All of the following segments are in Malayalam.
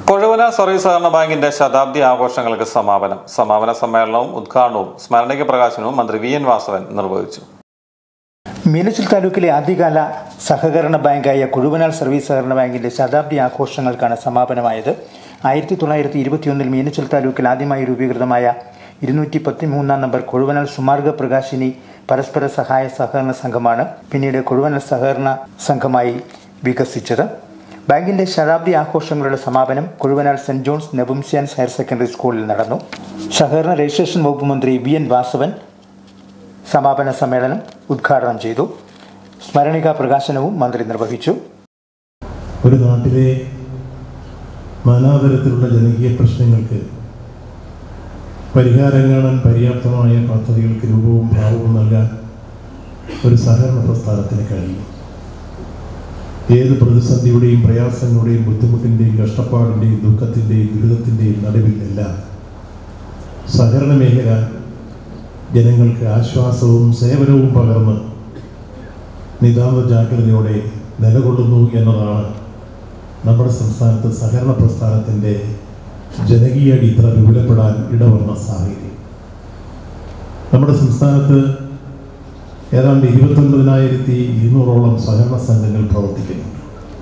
കൊഴുവന സർവീസ് സഹകരണ ബാങ്കിന്റെ ശതാബ്ദി ആഘോഷങ്ങൾക്ക് സമാപനം സമാപന സമ്മേളനവും ഉദ്ഘാടനവും സ്മരണിക പ്രകാശനവും മന്ത്രി വി എൻ വാസവൻ നിർവഹിച്ചു മീനച്ചിൽ താലൂക്കിലെ ആദ്യകാല സഹകരണ ബാങ്കായ കുഴുവനാൽ സർവീസ് സഹകരണ ബാങ്കിന്റെ ശതാബ്ദി ആഘോഷങ്ങൾക്കാണ് സമാപനമായത് ആയിരത്തി തൊള്ളായിരത്തി ഇരുപത്തിയൊന്നിൽ മീനച്ചിൽ താലൂക്കിൽ ആദ്യമായി രൂപീകൃതമായ ഇരുന്നൂറ്റി പത്തിമൂന്നാം നമ്പർ കൊഴുവനാൽ സുമാർഗ പ്രകാശിനി പരസ്പര സഹായ സഹകരണ സംഘമാണ് പിന്നീട് കൊഴുവനാൽ സഹകരണ സംഘമായി വികസിച്ചത് ബാങ്കിന്റെ ശതാബ്ദി ആഘോഷങ്ങളുടെ സമാപനം കൊഴുവനാൽ സെന്റ് ജോൺസ് നെബുംസ്യാൻസ് ഹയർ സെക്കൻഡറി സ്കൂളിൽ നടന്നു സഹകരണ രജിസ്ട്രേഷൻ വകുപ്പ് മന്ത്രി വി എൻ വാസവൻ സമാപന സമ്മേളനം ഉദ്ഘാടനം ചെയ്തു സ്മരണിക പ്രകാശനവും മന്ത്രി നിർവഹിച്ചു ഒരു നാട്ടിലെ നാനാതരത്തിലുള്ള ജനകീയ പ്രശ്നങ്ങൾക്ക് പരിഹാരം കാണാൻ പര്യാപ്തമായ പദ്ധതികൾക്ക് രൂപവും ഭാവവും നൽകാൻ ഒരു സഹകരണ പ്രസ്ഥാനത്തിന് കഴിയും ഏത് പ്രതിസന്ധിയുടെയും പ്രയാസങ്ങളുടെയും ബുദ്ധിമുട്ടിൻ്റെയും കഷ്ടപ്പാടിൻ്റെയും ദുഃഖത്തിൻ്റെയും ദുരിതത്തിൻ്റെയും നടുവിലെല്ലാം സഹകരണ മേഖല ജനങ്ങൾക്ക് ആശ്വാസവും സേവനവും പകർന്ന് നിതാന്ത ജാഗ്രതയോടെ നിലകൊള്ളുന്നു എന്നതാണ് നമ്മുടെ സംസ്ഥാനത്ത് സഹകരണ പ്രസ്ഥാനത്തിൻ്റെ ജനകീയ അടിത്തറ വിപുലപ്പെടാൻ ഇടവന്ന സാഹചര്യം നമ്മുടെ സംസ്ഥാനത്ത് ഏതാണ്ട് ഇരുപത്തൊൻപതിനായിരത്തി ഇരുന്നൂറോളം സഹകരണ സംഘങ്ങൾ പ്രവർത്തിക്കുന്നുണ്ട്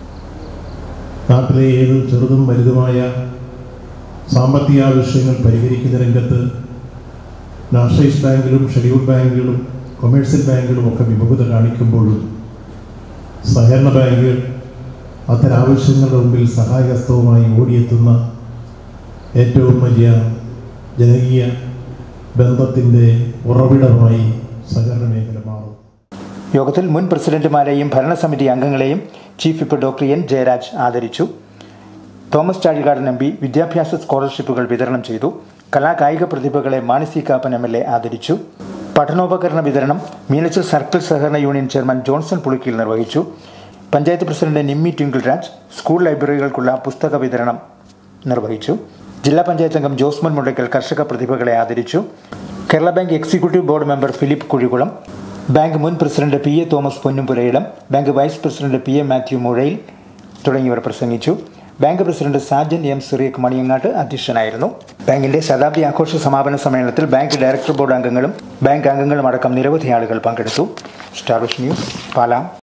നാട്ടിലെ ഏത് ചെറുതും വലുതുമായ സാമ്പത്തിക ആവശ്യങ്ങൾ പരിഹരിക്കുന്ന രംഗത്ത് നാഷണലൈസ് ബാങ്കുകളും ഷെഡ്യൂൾ ബാങ്കുകളും കൊമേഴ്സ്യൽ ബാങ്കുകളും ഒക്കെ വിമുഖത കാണിക്കുമ്പോഴും സഹകരണ ബാങ്കുകൾ അത്തരം ആവശ്യങ്ങളുടെ മുമ്പിൽ സഹായഹസ്തവുമായി ഓടിയെത്തുന്ന ഏറ്റവും വലിയ ജനകീയ ബന്ധത്തിൻ്റെ ഉറവിടമായി സഹകരണ മേഖല മാറും യോഗത്തിൽ മുൻ പ്രസിഡന്റുമാരെയും ഭരണസമിതി അംഗങ്ങളെയും chief whip doctor N Jayaraj ആദരിച്ചു തോമസ് ചാഴികാടൻ എം പി വിദ്യാഭ്യാസ സ്കോളർഷിപ്പുകൾ വിതരണം ചെയ്തു കലാകായിക പ്രതിഭകളെ Mani Kappan M L A ആദരിച്ചു പഠനോപകരണ വിതരണം മീനച്ചിൽ സർക്കിൾ സഹകരണ യൂണിയൻ ചെയർമാൻ ജോൺസൺ പുളിക്കിൽ നിർവഹിച്ചു panchayat president Nimmy Twinkle Raj school ലൈബ്രറികൾക്കുള്ള പുസ്തക വിതരണം നിർവഹിച്ചു ജില്ലാ പഞ്ചായത്ത് അംഗം ജോസ്മൻ മുണ്ടയ്ക്കൽ കർഷക പ്രതിഭകളെ ആദരിച്ചു Kerala bank executive board member Philip Kuzhikulam bank മുൻ president P A Thomas Ponnupurayidam bank vice president P A Mathew Muzhayil തുടങ്ങിയവർ പ്രസംഗിച്ചു bank president Sajan M Cyriac Maniyangattu അധ്യക്ഷനായിരുന്നു ബാങ്കിന്റെ ശതാബ്ദി ആഘോഷ സമാപന സമ്മേളനത്തിൽ ബാങ്ക് ഡയറക്ടർ ബോർഡ് അംഗങ്ങളും ബാങ്ക് അംഗങ്ങളും അടക്കം നിരവധി ആളുകൾ പങ്കെടുത്തു സ്റ്റാർ വിഷ് ന്യൂസ് പാലാം